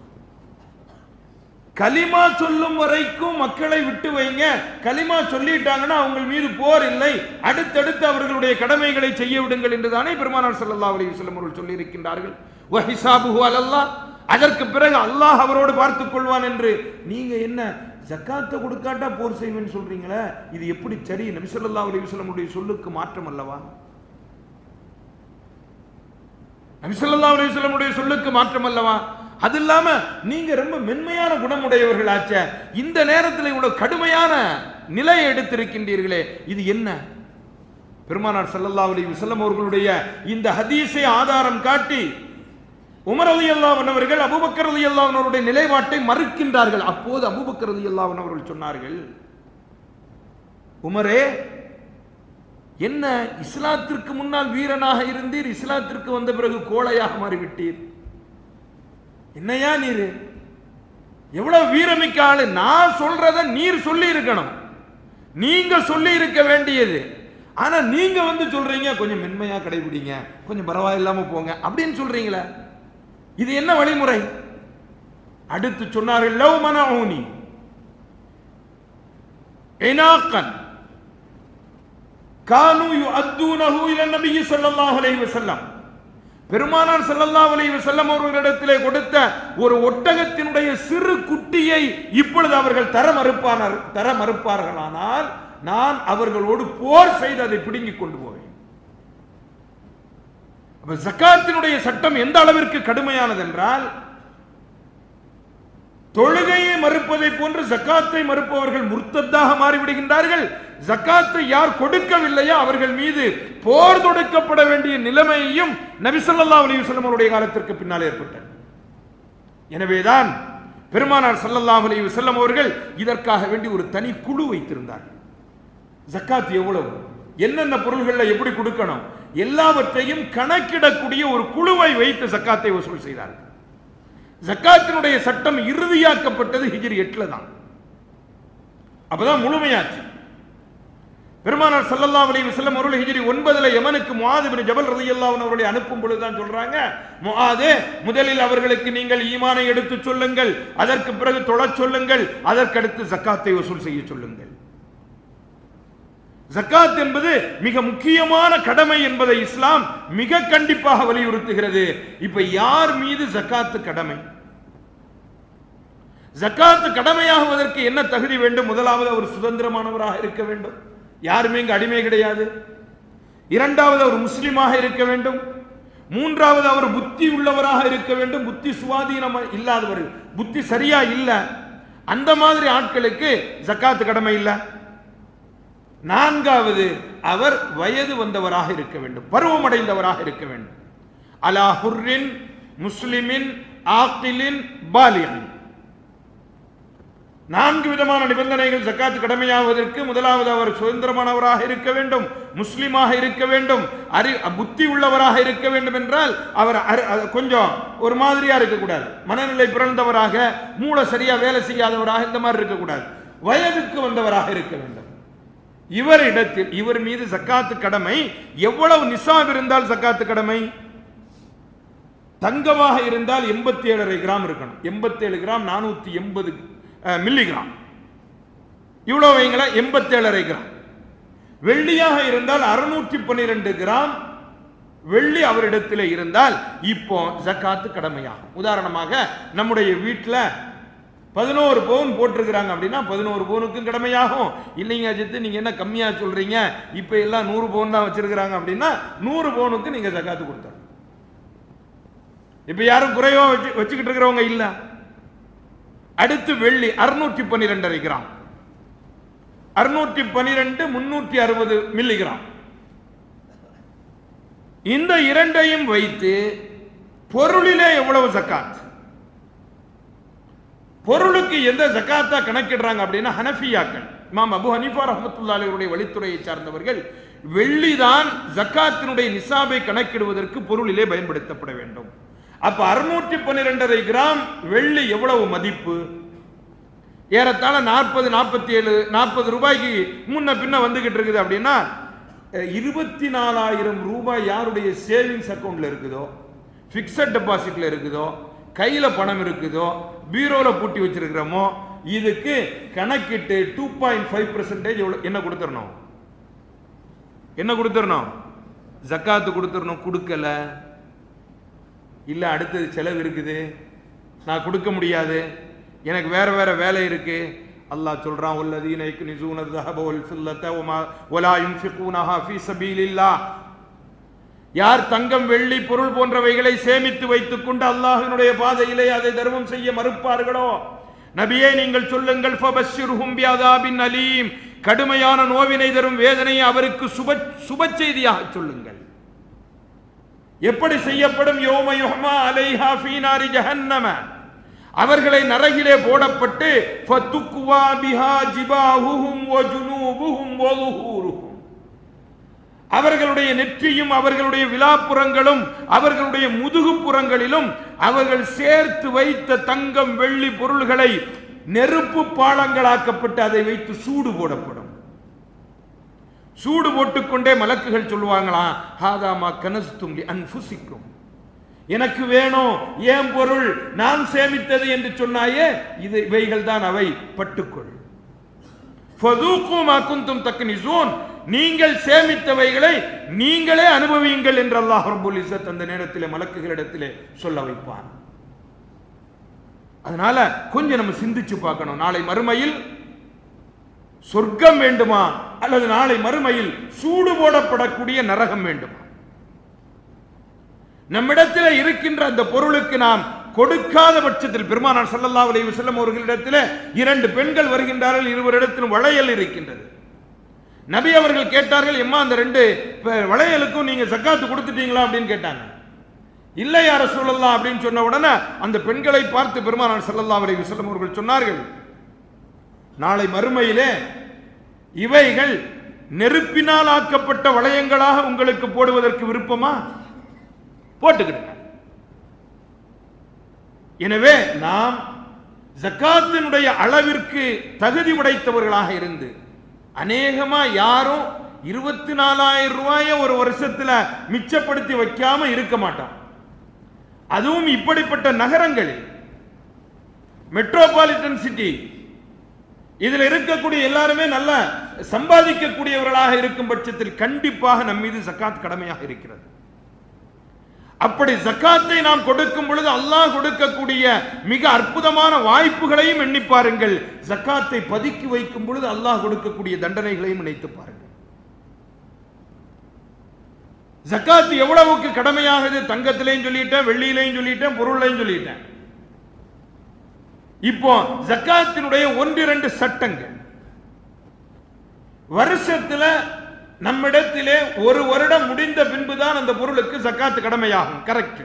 கலிமா சொல்லும் வரைக்கும் மக்களை விட்டு வைங்க கலிமா சொல்லிட்டாங்கன்னா அவங்க மீது போர் இல்லை அடுத்தடுத்து அவர்களுடைய கடமைகளை செய்ய விடுங்கள் என்றுதானே பெருமானார் ஸல்லல்லாஹு அலைஹி வஸல்லம் அவர்கள் சொல்லி இருக்கின்றார்கள் வஹிசாபுஹு அலல்லாஹ் அதற்கு பிறகு அல்லாஹ் அவரோடு பார்த்துக் கொள்வான் என்று நீங்க என்ன ஜக்காத்தை கொடுக்காட்டா போர் செய்வேன்னு சொல்றீங்களே இது எப்படி சரி நபி ஸல்லல்லாஹு அலைஹி வஸல்லம் உடைய சொல்லுக்கு மாற்றம் அல்லவா நபி ஸல்லல்லாஹு அலைஹி வஸல்லம் உடைய சொல்லுக்கு மாற்றம் அல்லவா அது இல்லாம நீங்க ரொம்ப மென்மையான குணமுடையவர்களாச்ச இந்த நேரத்தில் இவ்வளவு கடுமையான நிலையை எடுத்திருக்கின்றீர்களே இது என்ன பெருமானார் ஸல்லல்லாஹு அலைஹி வஸல்லம் அவர்களுடைய இந்த ஹதீஸை ஆதாரம் காட்டி உமர் ரலியல்லாஹு அன்ஹு அவர்கள் அபூபக்கர் ரலியல்லாஹு அன்ஹு அவருடைய நிலைப்பாட்டை மறுக்கின்றார்கள் அப்போது அபூபக்கர் ரலியல்லாஹு அன்ஹு அவர்கள் சொன்னார்கள் உமரே என்ன இஸ்லாத்திற்கு முன்னால் வீரனாக இருந்தீர் இஸ்லாத்திற்கு வந்த பிறகு கோழையாக மாறிவிட்டீர் என்னையா நீர் எவ்வளவு வீரமிக்க ஆளு நான் சொல்றத நீர் சொல்லி இருக்கணும் நீங்க சொல்லி இருக்க வேண்டியது ஆனா நீங்க வந்து சொல்றீங்க கொஞ்சம் மென்மையா கடைபிடிங்க கொஞ்சம் பரவாயில்லாம போங்க அப்படின்னு சொல்றீங்களே இது என்ன வழிமுறை அடுத்து சொன்னார்கள் லவ் மனஊனி இனாக்கன் கானு யுஅத்தூனஹு இல நபி ஸல்லல்லாஹு அலைஹி வஸல்லம் பெருமானார் ஸல்லல்லாஹு அலைஹி வஸல்லம் அவர்களிடத்திலே கொடுத்த ஒரு ஒட்டகத்தினுடைய சிறு குட்டியை இப்பொழுது அவர்கள் தர மறுப்பானார் தர மறுப்பார்களானால் நான் அவர்களோடு போர் செய்து அதை பிடுங்கிக் கொண்டு போவேன் அப்ப ஜக்காத்தினுடைய சட்டம் எந்த அளவிற்கு கடுமையானது என்றால் தொழுகையை மறுப்பதை போன்று ஜக்காத்தை மறுப்பவர்கள் முர்த்தத்தாக மாறிவிடுகின்றார்கள் ஜக்காத்தை யார் கொடுக்கவில்லையோ அவர்கள் மீது போர் தொடுக்கப்பட வேண்டிய நிலைமையையும் நபி ஸல்லல்லாஹு அலைஹி வஸல்லம் அவருடைய காலத்திற்கு பின்னால் ஏற்பட்டது எனவேதான் பெருமானார் ஸல்லல்லாஹு அலைஹி வஸல்லம் அவர்கள் இதற்காக வேண்டி ஒரு தனி குழு வைத்திருந்தார்கள் ஜக்காத் எவ்வளவு என்னென்ன பொருள்களை எப்படி கொடுக்கணும் எல்லாவற்றையும் கணக்கிடக்கூடிய ஒரு குழுவை வைத்து ஜக்காத்தை வசூல் செய்தார்கள் ஜக்காத்தினுடைய சட்டம் இறுதியாக்கப்பட்டது ஹிஜ்ரி எட்டுல தான் அப்பதான் முழுமையாச்சு பெருமானார் ஸல்லல்லாஹு அலைஹி வஸல்லம் அவர்கள் ஹிஜ்ரி ஒன்பதுல யமனுக்கு முஆத் இப்னு ஜபல் ரலியல்லாஹு அன்ஹு அவர்களை அனுப்பும் பொழுது தான் சொல்றாங்க முஆதே முதலில் அவர்களுக்கு நீங்கள் ஈமானை எடுத்து சொல்லுங்கள் அதற்கு பிறகு தொழச் சொல்லுங்கள் அதற்கடுத்து ஜக்காத்தை வசூல் செய்ய சொல்லுங்கள் ஜக்காத் என்பது மிக முக்கியமான கடமை என்பதை இஸ்லாம் மிக கண்டிப்பாக வலியுறுத்துகிறது இப்ப யார் மீது ஜக்காத்து கடமை ஜக்காத்து கடமையாகுவதற்கு என்ன தகுதி வேண்டும் முதலாவது அவர் சுதந்திரமானவராக இருக்க வேண்டும் யாருமே இங்கு அடிமை கிடையாது இரண்டாவது அவர் முஸ்லிமாக இருக்க வேண்டும் மூன்றாவது அவர் புத்தி உள்ளவராக இருக்க வேண்டும் புத்தி சுவாதீனம் இல்லாதவர் புத்தி சரியா இல்ல அந்த மாதிரி ஆட்களுக்கு ஜக்காத்து கடமை இல்லை நான்காவது அவர் வயது வந்தவராக இருக்க வேண்டும் பருவமடைந்தவராக இருக்க வேண்டும் அலா ஹுர்ரின் முஸ்லிமின் ஆக்கிலின் பாலியன் நான்கு விதமான நிபந்தனைகள் ஜக்காத் கடமையாவதற்கு முதலாவது அவர் சுதந்திரமானவராக இருக்க வேண்டும் முஸ்லிமாக இருக்க வேண்டும் அறி புத்தி உள்ளவராக இருக்க வேண்டும் என்றால் அவர் அரு- அது கொஞ்சம் ஒரு மாதிரியா இருக்கக்கூடாது மனநிலை பிறந்தவராக மூளை சரியா வேலை செய்யாதவராக இந்த மாதிரி இருக்கக்கூடாது வயதுக்கு வந்தவராக இருக்க வேண்டும் இவர் இடத்தில் இவர் மீது ஜக்காத்து கடமை எவ்வளவு நிசாப் இருந்தால் ஜக்காத்து கடமை தங்கமாக இருந்தால் எண்பத்தி ஏழரை கிராம் இருக்கணும் எண்பத்தி ஏழு கிராம் நானூத்தி எண்பது மில்லி கிராம் இவ்வளவு வைங்களேன் எண்பத்தி ஏழரை கிராம் வெள்ளியாக இருந்தால் அறுநூற்றி பன்னிரெண்டு கிராம் வெள்ளி அவரிடத்தில் இருந்தால் இப்போ ஜக்காத்து கடமையாகும் உதாரணமாக நம்முடைய வீட்டில் பதினோரு பவுன் போட்டிருக்கிறாங்க அப்படின்னா பதினோரு பவுனுக்கும் கடமையாகும் இல்லைங்க அஜித்து நீங்க என்ன கம்மியா சொல்றீங்க இப்ப எல்லாம் நூறு பவுன் தான் வச்சிருக்கிறாங்க அப்படின்னா நூறு பவுனுக்கு நீங்க ஜக்காத்து கொடுத்தணும் இப்ப யாரும் குறைவா வச்சு வச்சுக்கிட்டு இருக்கிறவங்க இல்ல அடுத்து வெள்ளி அறுநூற்றி பன்னிரெண்டரை கிராம் அறுநூற்றி பன்னிரெண்டு முன்னூற்றி அறுபது மில்லிகிராம் இந்த இரண்டையும் வைத்து பொருளிலே எவ்வளவு ஜக்காத் பொருளுக்கு எந்த ஜக்காத்தா கணக்கிடுறாங்க அப்படின்னா ஹனஃபியாக்கள் இமாம் அபு ஹனீஃபா ரஹமத்துல்லாஹி அவருடைய வழித்துறையை சார்ந்தவர்கள் வெள்ளிதான் ஜக்காத்தினுடைய நிசாபை கணக்கிடுவதற்கு பொருளிலே பயன்படுத்தப்பட வேண்டும் அப்ப அறுநூற்றி பன்னிரெண்டரை கிராம் வெள்ளி எவ்வளவு மதிப்பு ஏறத்தாழ நாற்பது நாற்பத்தி ஏழு நாற்பது ரூபாய்க்கு முன்ன பின்ன வந்துகிட்டு இருக்குது அப்படின்னா இருபத்தி நாலாயிரம் ரூபாய் யாருடைய சேவிங்ஸ் அக்கௌண்ட்ல இருக்குதோ பிக்சட் டெபாசிட்ல இருக்குதோ கையில பணம் இருக்குதோ பீரோல பூட்டி வச்சிருக்கிறோமோ இதுக்கு கணக்கிட்டு டூ பாயிண்ட் ஃபைவ் பர்சன்டேஜ் என்ன கொடுத்துடணும் என்ன கொடுத்துடணும் ஜக்காத்து கொடுத்துடணும் கொடுக்கல இல்ல அடுத்தது செலவு இருக்குது நான் கொடுக்க முடியாது எனக்கு வேற வேற வேலை இருக்கு அல்லாஹ் சொல்றான் வல்லதீன யக்னிசூன الذهب والفضة وما ولا ينفقونها في سبيل الله யார் தங்கம் வெள்ளி பொருள் போன்றவைகளை சேமித்து வைத்துக் கொண்டு அல்லாஹ்வினுடைய பாதையிலே அதை தர்மம் செய்ய மறுப்பார்களோ நபியே நீங்கள் சொல்லுங்கள் ஃபபஷ்ஷிர்ஹும் பிஅதாபின் அலீம் கடுமையான நோவினை தரும் வேதனையை அவருக்கு சுப சுப செய்தியாக சொல்லுங்கள் எப்படி செய்யப்படும் யோம யுஹ்மா அலைஹா ஃபீ நாரி ஜஹன்னம அவர்களை நரகிலே போடப்பட்டு ஃபத்துக்வா பிஹா ஜிபாஹுஹும் வ ஜுனூபுஹும் வ ظுஹூருஹும் அவர்களுடைய நெற்றியும் அவர்களுடைய விலாப்புறங்களும் அவர்களுடைய முதுகுப்புறங்களிலும் அவர்கள் சேர்த்து வைத்த தங்கம் வெள்ளி பொருள்களை நெருப்பு பாலங்களாக்கப்பட்டு அதை வைத்து சூடு போடப்படும் சூடு போட்டுக்கொண்டே மலக்குகள் சொல்லுவாங்களாம் ஹாதாமா கனஸ்தும் அன்புசிக்கும் எனக்கு வேணும் ஏன் பொருள் நான் சேமித்தது என்று சொன்னாயே இது இவைகள் தான் அவை பட்டுக்கொள் ஃபதூக்கு மா குந்தும் தக்னிசூன் நீங்கள் சேமித்தவைகளை நீங்களே அனுபவியுங்கள் என்று அல்லாஹ் ரப்புல் இஸ்ஸத் அந்த நேரத்திலே மலக்குகளிடத்திலே சொல்ல வைப்பான் அதனால கொஞ்சம் நம்ம சிந்திச்சு பார்க்கணும் நாளை மறுமையில் சொர்க்கம் வேண்டுமா அல்லது நாளை மறுமையில் சூடு போடப்படக்கூடிய நரகம் வேண்டுமா நம்மிடத்தில் இருக்கின்ற அந்த பொருளுக்கு நாம் கொடுக்காத பட்சத்தில் பெருமானார் ஸல்லல்லாஹு அலைஹி வஸல்லம் அவர்களிடத்தில் இரண்டு பெண்கள் வருகின்றார்கள் இருவரிடத்திலும் வளையல் இருக்கின்றது நபி அவர்கள் கேட்டார்கள் எம்மா அந்த ரெண்டு ப- வளையலுக்கும் நீங்க சக்காத்து கொடுத்துட்டீங்களா அப்படின்னு கேட்டாங்க இல்லை யார சொல்லலாம் அப்படின்னு சொன்ன உடனே அந்த பெண்களை பார்த்து பெருமானார் ஸல்லல்லாஹு அலைஹி வஸல்லம் அவர்கள் சொன்னார்கள் நாளை மறுமையிலே இவைகள் நெருப்பினால் ஆக்கப்பட்ட வளையங்களாக உங்களுக்கு போடுவதற்கு விருப்பமா போட்டுக்கிடுங்க எனவே நாம் ஜக்காத்தினுடைய அளவிற்கு தகுதி உடைத்தவர்களாக இருந்து அநேகமா யாரும் இருபத்தி நாலாயிரம் ரூபாய ஒரு வருஷத்துல மிச்சப்படுத்தி வைக்காம இருக்க மாட்டோம் அதுவும் இப்படிப்பட்ட நகரங்களில் மெட்ரோபாலிட்டன் சிட்டி இதுல இருக்கக்கூடிய எல்லாருமே நல்ல சம்பாதிக்கக்கூடியவர்களாக இருக்கும் பட்சத்தில் கண்டிப்பாக நம் மீது ஜக்காத் கடமையாக இருக்கிறது அப்படி ஜக்காத்தை நாம் கொடுக்கும் பொழுது அல்லாஹ் கொடுக்கக்கூடிய மிக அற்புதமான வாய்ப்புகளையும் எண்ணி பாருங்கள் ஜக்காத்தை பதுக்கி வைக்கும் பொழுது அல்லாஹ் கொடுக்கக்கூடிய தண்டனைகளையும் நினைத்து பாருங்கள் ஜக்காத் எவ்வளவுக்கு கடமையாகுது தங்கத்திலையும் சொல்லிட்டேன் வெள்ளியிலையும் சொல்லிட்டேன் பொருளையும் சொல்லிட்டேன் இப்போ ஜக்காத்தினுடைய ஒன்றிரண்டு சட்டங்கள் வருஷத்துல நம்மிடத்திலே ஒரு வருடம் முடிந்த பின்புதான் அந்த பொருளுக்கு ஜக்காத்து கடமையாகும் கரெக்ட்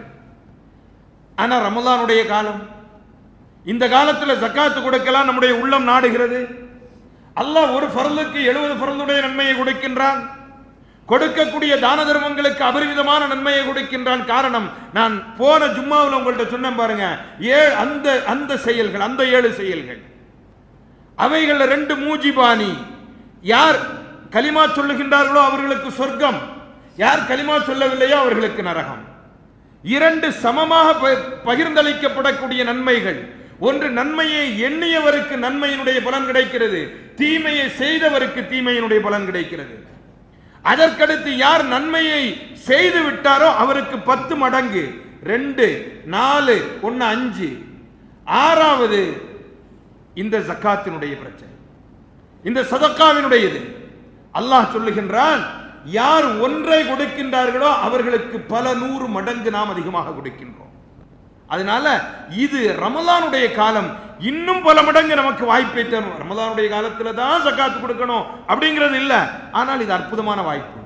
ஆனா ரமலானுடைய காலம் இந்த காலத்துல ஜக்காத்து கொடுக்கலாம் நம்முடைய உள்ளம் நாடுகிறது அல்லாஹ் ஒரு ஃபரலுக்கு எழுபது ஃபரலுடைய நன்மையை கொடுக்கின்றான் கொடுக்கக்கூடிய தான தர்மங்களுக்கு அபரிவிதமான நன்மையை கொடுக்கின்றான் காரணம் நான் போன ஜும்மாவில் உங்கள்ட்ட சொன்னேன் பாருங்க ஏ அந்த அந்த செயல்கள் அந்த ஏழு செயல்கள் அவைகள் ரெண்டு மூஜிபானி யார் கலிமா சொல்லுகின்றார்களோ அவர்களுக்கு சொர்க்கம் யார் கலிமா சொல்லவில்லையோ அவர்களுக்கு நரகம் இரண்டு சமமாக ப- பகிர்ந்தளிக்கப்படக்கூடிய நன்மைகள் ஒன்று நன்மையை எண்ணியவருக்கு நன்மையினுடைய பலன் கிடைக்கிறது தீமையை செய்தவருக்கு தீமையினுடைய பலன் கிடைக்கிறது அதற்கடுத்து யார் நன்மையை செய்து விட்டாரோ அவருக்கு பத்து மடங்கு ரெண்டு நாலு ஒன்னு அஞ்சு ஆறாவது இந்த ஜக்காத்தினுடைய பிரச்சனை இந்த சதக்காவினுடையது அல்லாஹ் சொல்லுகின்றான் யார் ஒன்றை கொடுக்கின்றார்களோ அவர்களுக்கு பல நூறு மடங்கு நாம் அதிகமாக கொடுக்கின்றோம் அதனால இது ரமலானுடைய காலம் இன்னும் பல மடங்கு நமக்கு வாய்ப்பை தரும் ரமலானுடைய காலத்துல தான் சக்காத்து கொடுக்கணும் அப்படிங்கிறது இல்ல ஆனால் இது அற்புதமான வாய்ப்பு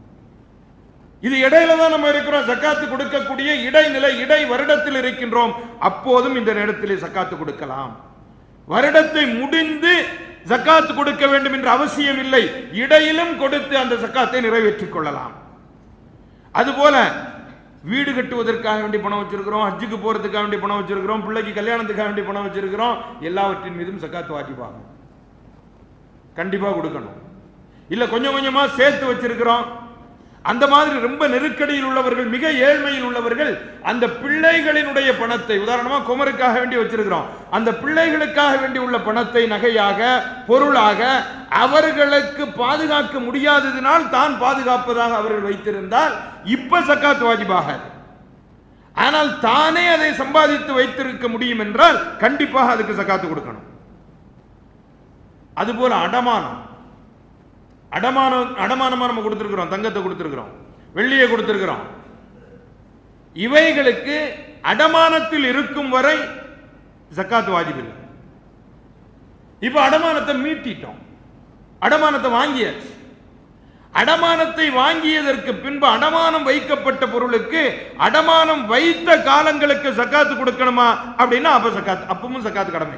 இது இடையில தான் நம்ம இருக்கிறோம் சக்காத்து கொடுக்கக்கூடிய இடைநிலை இடை வருடத்தில் இருக்கின்றோம் அப்போதும் இந்த நேரத்திலே சக்காத்து கொடுக்கலாம் வருடத்தை முடிந்து ஜக்காத்து கொடுக்க வேண்டும் என்ற அவசியம் இல்லை இடையிலும் கொடுத்து அந்த ஜக்காத்தை நிறைவேற்றிக் கொள்ளலாம் அதுபோல வீடு கட்டுவதற்காக வேண்டி பணம் வச்சிருக்கிறோம் ஹஜ்ஜுக்கு போறதுக்காக வேண்டி பணம் வச்சிருக்கிறோம் பிள்ளைக்கு கல்யாணத்துக்காக வேண்டி பணம் வச்சிருக்கிறோம் எல்லாவற்றின் மீதும் சக்காத்து வாஜிபாகும் கண்டிப்பா கொடுக்கணும் இல்ல கொஞ்சம் கொஞ்சமா சேர்த்து வச்சிருக்கிறோம் அந்த மாதிரி ரொம்ப நெருக்கடியில் உள்ளவர்கள் மிக ஏழ்மையில் உள்ளவர்கள் அந்த பிள்ளைகளினுடைய பணத்தை உதாரணமா குமருக்காக வேண்டி வச்சிருக்கிறோம் அந்த பிள்ளைகளுக்காக வேண்டி உள்ள பணத்தை நகையாக பொருளாக அவர்களுக்கு பாதுகாக்க முடியாததினால் தான் பாதுகாப்பதாக அவர்கள் வைத்திருந்தால் இப்ப சக்காத் வாஜிபாகாது ஆனால் தானே அதை சம்பாதித்து வைத்திருக்க முடியும் என்றால் கண்டிப்பாக அதுக்கு சக்காத்து கொடுக்கணும் அதுபோல அடமானம் அடமானம் அடமானமா நம்ம கொடுத்திருக்கிறோம் தங்கத்தை கொடுத்திருக்கிறோம் வெள்ளியை கொடுத்திருக்கிறோம் இவைகளுக்கு அடமானத்தில் இருக்கும் வரை ஜக்காத் வாஜிப் இல்லை இப்ப அடமானத்தை மீட்டிட்டோம் அடமானத்தை வாங்கியாச்சு அடமானத்தை வாங்கியதற்கு பின்பு அடமானம் வைக்கப்பட்ட பொருளுக்கு அடமானம் வைத்த காலங்களுக்கு சக்காத்து கொடுக்கணுமா அப்படின்னா அப்ப சக்காத் அப்பவும் சக்காத்து கடமை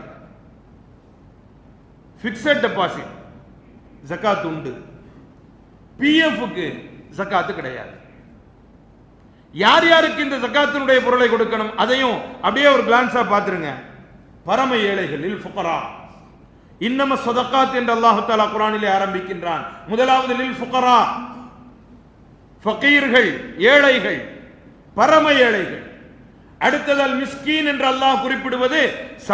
பிக்சட் டெபாசிட் ஜக்காத் உண்டு பிஎஃப்க்கு ஜக்காத்து கிடையாது யார் யாருக்கு இந்த ஜக்காத்தினுடைய பொருளை கொடுக்கணும் அதையும் அப்படியே ஒரு கிளான்ஸா பார்த்துருங்க பரம ஏழைகளில் ஃபுகரா இன்னம சதக்காத் என்று அல்லாஹு தாலா குரானிலே ஆரம்பிக்கின்றான் முதலாவது லில் ஃபுகரா ஃபகீர்கள் ஏழைகள் பரம ஏழைகள் அடுத்ததால் மிஸ்கீன் என்று அல்லாஹ் குறிப்பிடுவது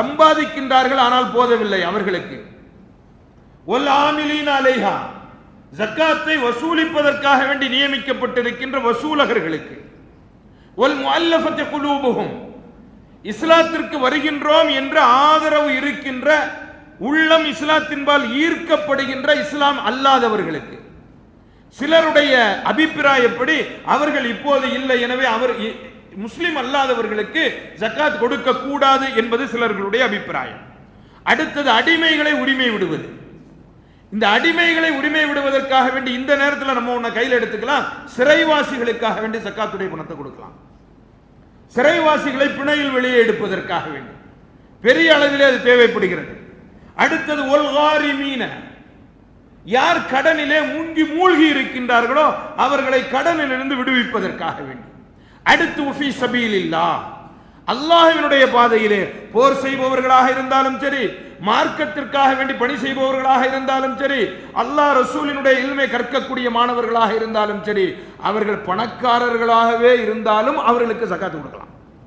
சம்பாதிக்கின்றார்கள் ஆனால் போதவில்லை அவர்களுக்கு ஒல் ஆமிலீன் அலைஹா ஜக்காத்தை வசூலிப்பதற்காக வேண்டி நியமிக்கப்பட்டிருக்கின்ற வசூலகர்களுக்கு ஒல் முஅல்லஃபத்தி குலூபுஹும் இஸ்லாத்திற்கு வருகின்றோம் என்ற ஆதரவு இருக்கின்ற உள்ளம் இஸ்லாத்தின்பால் ஈர்க்கப்படுகின்ற இஸ்லாம் அல்லாதவர்களுக்கு சிலருடைய அபிப்பிராயப்படி அவர்கள் இப்போது இல்லை எனவே அவர் இ- முஸ்லிம் அல்லாதவர்களுக்கு ஜக்காத் கொடுக்க கூடாது என்பது சிலர்களுடைய அபிப்பிராயம் அடுத்தது அடிமைகளை உரிமை விடுவது இந்த அடிமைகளை உரிமை விடுவதற்காக வேண்டி இந்த நேரத்தில் நம்ம ஒன்ன கையில் எடுத்துக்கலாம் சிறைவாசிகளுக்காக வேண்டி ஜக்காத்துடைய பணத்தை கொடுக்கலாம் சிறைவாசிகளை பிணையில் வெளியே எடுப்பதற்காக வேண்டி பெரிய அளவிலே அது தேவைப்படுகிறது அடுத்தது ஒல்காரி மீன யார் கடனிலே மூங்கி மூழ்கி இருக்கின்றார்களோ அவர்களை கடனிலிருந்து விடுவிப்பதற்காக வேண்டி அடுத்து உஃபி சபீலில்லா அல்லாஹ்வினுடைய பாதையிலே போர் செய்பவர்களாக இருந்தாலும் சரி மார்க்கத்திற்காக வேண்டி பணி செய்பவர்களாக இருந்தாலும் சரி அல்லாஹ் ரசூலினுடைய இல்மை கற்கக்கூடிய மாணவர்களாக இருந்தாலும் சரி அவர்கள் பணக்காரர்களாகவே இருந்தாலும் அவர்களுக்கு சக்காத்து கொடுக்கலாம்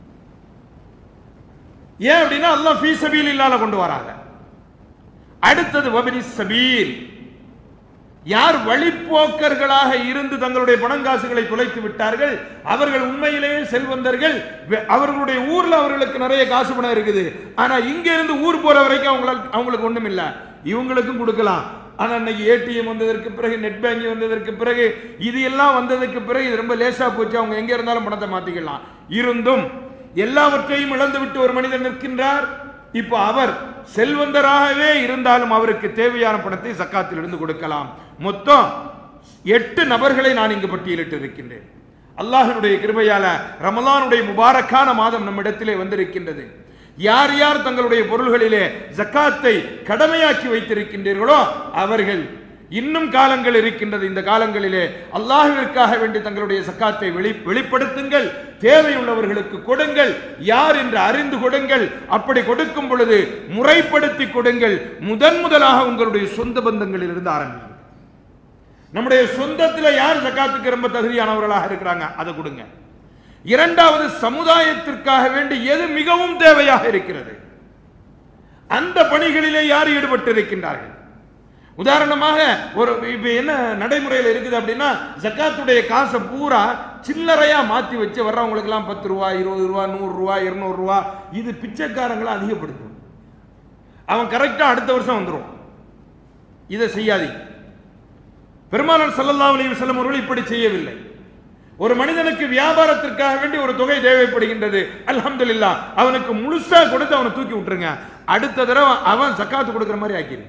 ஏன் அப்படின்னா அல்லாஹ் ஃபீ சபீல் இல்லால கொண்டு வராங்க அடுத்தது வபினி சபீல் யார் வழிப்போக்கர்களாக இருந்து தங்களுடைய பணங்காசுகளை குலைத்து விட்டார்கள் அவர்கள் உண்மையிலேயே செல்வந்தர்கள் வெ- அவர்களுடைய ஊர்ல அவர்களுக்கு நிறைய காசு பணம் இருக்குது ஆனா இங்க இருந்து ஊர் போற வரைக்கும் அவங்களால அவங்களுக்கு ஒண்ணும் இல்ல இவங்களுக்கும் கொடுக்கலாம் ஆனா இன்னைக்கு ஏடிஎம் வந்ததற்கு பிறகு நெட் பேங்கிங் வந்ததற்கு பிறகு இது எல்லாம் வந்ததற்கு பிறகு இது ரொம்ப லேசா போச்சு அவங்க எங்க இருந்தாலும் பணத்தை மாத்திக்கலாம் இருந்தும் எல்லாவற்றையும் இழந்து விட்டு ஒரு மனிதன் நிற்கின்றார் இப்போ அவர் செல்வந்தராகவே இருந்தாலும் அவருக்கு தேவையான பணத்தை சக்காத்தில் இருந்து கொடுக்கலாம் மொத்தம் எட்டு நபர்களை நான் இங்கு பட்டியலிட்டு இருக்கின்றேன் அல்லாஹ்வினுடைய கிருபையால ரமலானுடைய முபாரக்கான மாதம் நம்மிடத்திலே வந்திருக்கின்றது யார் யார் தங்களுடைய பொருள்களிலே ஜக்காத்தை கடமையாக்கி வைத்திருக்கின்றீர்களோ அவர்கள் இன்னும் காலங்கள் இருக்கின்றது இந்த காலங்களிலே அல்லாஹ்விற்காக வேண்டி தங்களுடைய சக்காத்தை வெளி வெளிப்படுத்துங்கள் தேவையுள்ளவர்களுக்கு கொடுங்கள் யார் என்று அறிந்து கொடுங்கள் அப்படி கொடுக்கும் பொழுது முறைப்படுத்தி கொடுங்கள் முதன் முதலாக உங்களுடைய சொந்த பந்தங்களில் இருந்து ஆரம்பிங்க நம்முடைய சொந்தத்துல யார் ஜக்காத்துக்கு ரொம்ப தகுதியானவர்களாக இருக்கிறாங்க அதை கொடுங்க இரண்டாவது சமுதாயத்திற்காக வேண்டி எது மிகவும் தேவையாக இருக்கிறது அந்த பணிகளிலே யார் ஈடுபட்டு இருக்கின்றார்கள் உதாரணமாக ஒரு இப்ப என்ன நடைமுறையில் இருக்குது அப்படின்னா ஜக்காத்துடைய காசை பூரா சில்லறையா மாத்தி வச்சு வர்றவங்களுக்கு எல்லாம் பத்து ரூபா இருபது ரூபா நூறு ரூபா இருநூறு ரூபா இது பிச்சைக்காரங்களை அதிகப்படுத்தும் அவன் கரெக்டா அடுத்த வருஷம் வந்துரும் இதை செய்யாதீங்க பெருமானார் ஸல்லல்லாஹு அலைஹி வஸல்லம் அவர்கள் இப்படி செய்யவில்லை ஒரு மனிதனுக்கு வியாபாரத்திற்காக வேண்டி ஒரு தொகை தேவைப்படுகின்றது அல்ஹம்துலில்லாஹ் அவனுக்கு முழுசா கொடுத்து அவனை தூக்கி விட்டுருங்க அடுத்த தடவை அவன் சக்காத்து கொடுக்கிற மாதிரி ஆக்கிடுங்க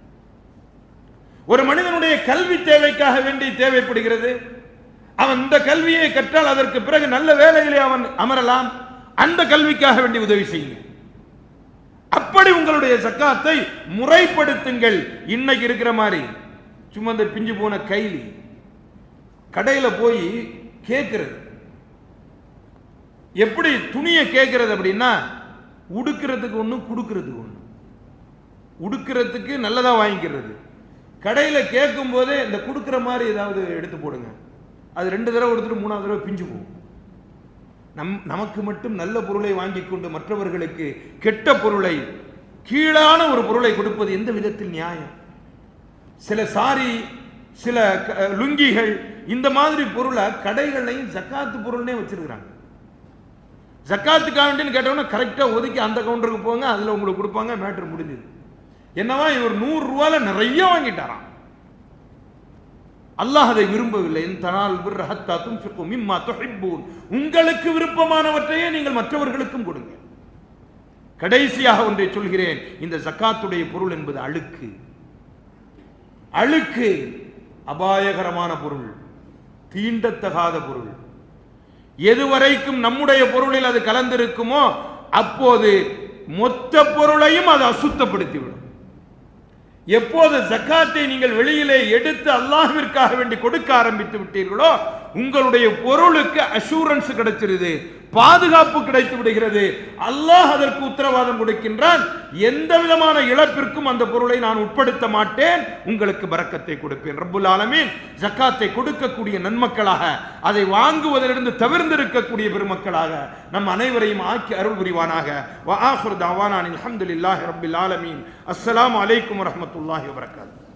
ஒரு மனிதனுடைய கல்வி தேவைக்காக வேண்டி தேவைப்படுகிறது அவன் இந்த கல்வியை கற்றால் அதற்கு பிறகு நல்ல வேலையிலே அவன் அமரலாம் அந்த கல்விக்காக வேண்டி உதவி செய்யுங்க அப்படி உங்களுடைய சக்காத்தை முறைப்படுத்துங்கள் இன்னைக்கு இருக்கிற மாதிரி சும்மா இந்த பிஞ்சு போன கைலி கடையில போய் கேட்கிறது எப்படி துணியை கேட்கிறது அப்படின்னா உடுக்கிறதுக்கு ஒண்ணு கொடுக்கறதுக்கு ஒண்ணு உடுக்கிறதுக்கு நல்லதா வாங்கிக்கிறது கடையில கேட்கும் போதே இந்த கொடுக்கிற மாதிரி ஏதாவது எடுத்து போடுங்க அது ரெண்டு தடவை கொடுத்துட்டு மூணாவது தடவை பிஞ்சு போகும் நம் நமக்கு மட்டும் நல்ல பொருளை வாங்கி கொண்டு மற்றவர்களுக்கு கெட்ட பொருளை கீழான ஒரு பொருளை கொடுப்பது எந்த விதத்தில் நியாயம் சில சாரி சில க- லுங்கிகள் இந்த மாதிரி பொருளை கடைகள்லையும் ஜக்காத்து பொருள்னே வச்சிருக்கிறாங்க ஜக்காத்துக்காகன்னு கேட்டவொன்னே கரெக்டா ஒதுக்கி அந்த கவுண்டருக்கு போங்க அதுல உங்களுக்கு கொடுப்பாங்க மேட்டர் முடிஞ்சது என்னவா இவர் நூறு ரூபால நிறைய வாங்கிட்டாராம் அல்லாஹ் அதை விரும்பவில்லை என் தனால் பிர்ரஹத்தா துன்ஃபிகு மிம்மா துஹிப்பூன் உங்களுக்கு விருப்பமானவற்றையே நீங்கள் மற்றவர்களுக்கும் கொடுங்க கடைசியாக ஒன்றை சொல்கிறேன் இந்த ஜக்காத்துடைய பொருள் என்பது அழுக்கு அழுக்கு அபாயகரமான பொருள் தீண்டத்தகாத பொருள் எதுவரைக்கும் நம்முடைய பொருளில் அது கலந்திருக்குமோ அப்போது மொத்த பொருளையும் அது அசுத்தப்படுத்திவிடும் எப்போது ஜக்காத்தை நீங்கள் வெளியிலே எடுத்து அல்லாஹ்விற்காக வேண்டி கொடுக்க ஆரம்பித்து விட்டீர்களோ உங்களுடைய பொருளுக்கு அஷூரன்ஸ் கிடைச்சிருது பாதுகாப்பு கிடைத்து விடுகிறது அல்லாஹ் அதற்கு உத்தரவாதம் கொடுக்கின்றான் எந்த விதமான இழப்பிற்கும் அந்த பொருளை நான் உட்படுத்த மாட்டேன் உங்களுக்கு பரக்கத்தை கொடுப்பேன் ரப்புல் ஆலமீன் ஜக்காத்தை கொடுக்கக்கூடிய நன்மக்களாக அதை வாங்குவதிலிருந்து தவிர்ந்திருக்கக்கூடிய பெருமக்களாக நம் அனைவரையும் ஆக்கி அருள் புரிவானாக வ ஆஹிரு தஅவானா அனில் ஹம்துலில்லாஹி ரப்பில் ஆலமீன் அஸ்ஸலாமு அலைக்கும் வரஹ்மத்துல்லாஹி வபரகாத்துஹு